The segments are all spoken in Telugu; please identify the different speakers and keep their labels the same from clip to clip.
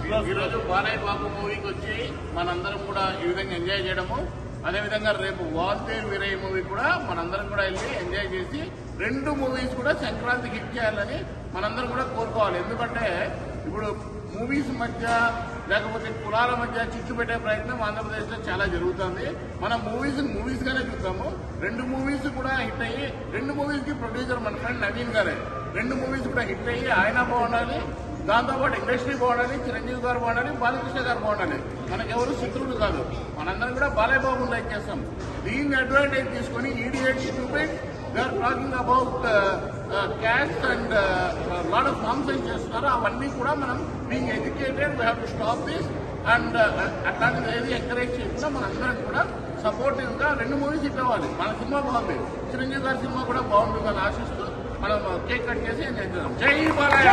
Speaker 1: ఈరోజు బాలయ్య బాబు మూవీకి వచ్చి మనందరం కూడా ఈ విధంగా ఎంజాయ్ చేయడము అదేవిధంగా రేపు వాల్తేరు వీరయ్య మూవీ కూడా మనందరం కూడా వెళ్ళి ఎంజాయ్ చేసి రెండు మూవీస్ కూడా సంక్రాంతికి హిట్ చేయాలని మనందరం కూడా కోరుకోవాలి ఎందుకంటే ఇప్పుడు మూవీస్ మధ్య లేకపోతే కులాల మధ్య చిచ్చు పెట్టే ప్రయత్నం ఆంధ్రప్రదేశ్ లో చాలా జరుగుతుంది మనం మూవీస్ మూవీస్ గానే చూస్తాము రెండు మూవీస్ కూడా హిట్ అయ్యి రెండు మూవీస్ కి ప్రొడ్యూసర్ మన ఫ్రెండ్ నవీన్ గారే రెండు మూవీస్ కూడా హిట్ అయ్యి ఆయన బాగుండాలి దాంతోపాటు ఇండస్ట్రీ బాగుండాలి చిరంజీవి గారు బాగుండాలి బాలకృష్ణ గారు బాగుండాలి మనకెవరు శత్రువులు కాదు మనందరం కూడా బాలయ్య బాబు లైక్ చేస్తాం దీన్ని అడ్వాంటేజ్ తీసుకొని idiot stupid they are talking about cash and lot of nonsense చేస్తున్నారు అవన్నీ కూడా మనం being educated we have to stop this and అట్లాంటిది ఏది ఎంకరేజ్ చేయకుండా మనందరం కూడా సపోర్టివ్ గా రెండు మూవీస్ హిట్ అవ్వాలి మన సినిమా బాగుంది చిరంజీవి గారి సినిమా కూడా బాగుంటుందని ఆశిస్తూ మనం కేక్ కట్ చేసి ఎంజాయ్ చేద్దాం జై బాలయ్య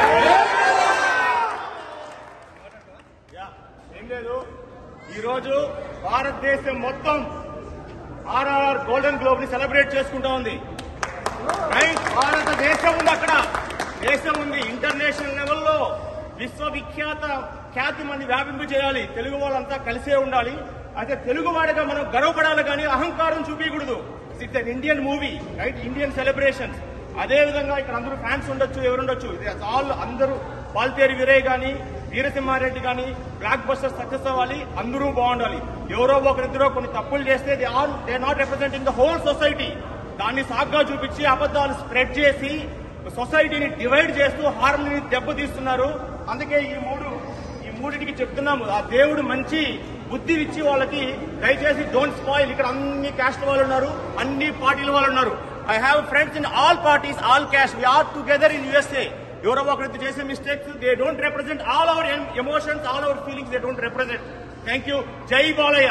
Speaker 2: ఏం లేదు ఈరోజు భారతదేశం మొత్తం ఆర్ఆర్ గోల్డెన్ గ్లోబ్ ని సెలబ్రేట్ చేసుకుంటా ఉంది రైట్ భారతదేశం ఉంది అక్కడ దేశం ఉంది ఇంటర్నేషనల్ లెవెల్లో విశ్వవిఖ్యాత ఖ్యాతి మంది వ్యాపింపు చేయాలి తెలుగు వాళ్ళంతా కలిసే ఉండాలి అయితే తెలుగు వాడిగా మనం గర్వపడాలి కానీ అహంకారం చూపించకూడదు it's an Indian movie right Indian celebrations అదే విధంగా ఇక్కడ అందరూ ఫ్యాన్స్ ఉండొచ్చు ఎవరుండొచ్చు ఇది ఆల్ అందరూ పాల్తేరి వీరయ్య గాని వీరసింహారెడ్డి గాని బ్లాక్ బస్టర్ సక్సెస్ అవ్వాలి అందరూ బాగుండాలి ఎవరో ఒకరిద్దరో కొన్ని తప్పులు చేస్తే they are they not representing the whole society దాన్ని సాగ్గా చూపించి అబద్ధాలు స్ప్రెడ్ చేసి సొసైటీని డివైడ్ చేస్తూ హార్మోని దెబ్బతీస్తున్నారు అందుకే ఈ మూడు ఈ మూడింటికి చెప్తున్నాము ఆ దేవుడు మంచి బుద్ధి ఇచ్చి వాళ్ళకి దయచేసి డోంట్ స్పాయిల్ ఇక్కడ అన్ని క్యాస్ట్ వాళ్ళు ఉన్నారు అన్ని పార్టీల వాళ్ళు ఉన్నారు I have friends in all parties all caste we are together in USA ఎవరో ఒకరికి చేసే mistakes they don't represent all our emotions all our feelings they don't represent thank you Jai Balayya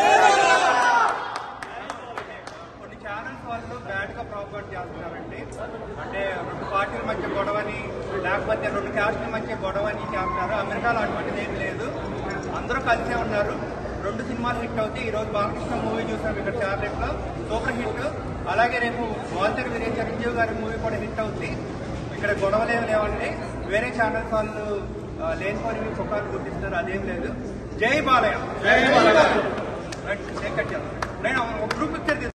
Speaker 3: కొన్ని ఛానల్స్ వాళ్ళు బ్యాడ్ గా ప్రాపర్ట్ చేస్తున్నారండి అంటే రెండు పార్టీల మధ్య గొడవని లేకపోతే రెండు క్యాస్ట్ల మధ్య గొడవని చేస్తున్నారు అమెరికాలో అటువంటిది ఏం లేదు అందరూ కలిసే ఉన్నారు రెండు సినిమాలు హిట్ అవుతాయి ఈ రోజు బాలకృష్ణ మూవీ చూసాం ఇక్కడ చార్లెట్ లో సూపర్ హిట్ అలాగే రేపు వాల్టర్ వీరే చిరంజీవి గారి మూవీ కూడా హిట్ అవుతుంది ఇక్కడ గొడవలు ఏమి లేవండి వేరే ఛానల్స్ వాళ్ళు ఆ, లేనిపోనివి పుకార్లు గుర్తిస్తారు అదేం లేదు జై బాలయ్య జై బాలయ్య రైట్, కేక్ కట్ చేద్దాం. నేను ఒక గ్రూప్ పిక్చర్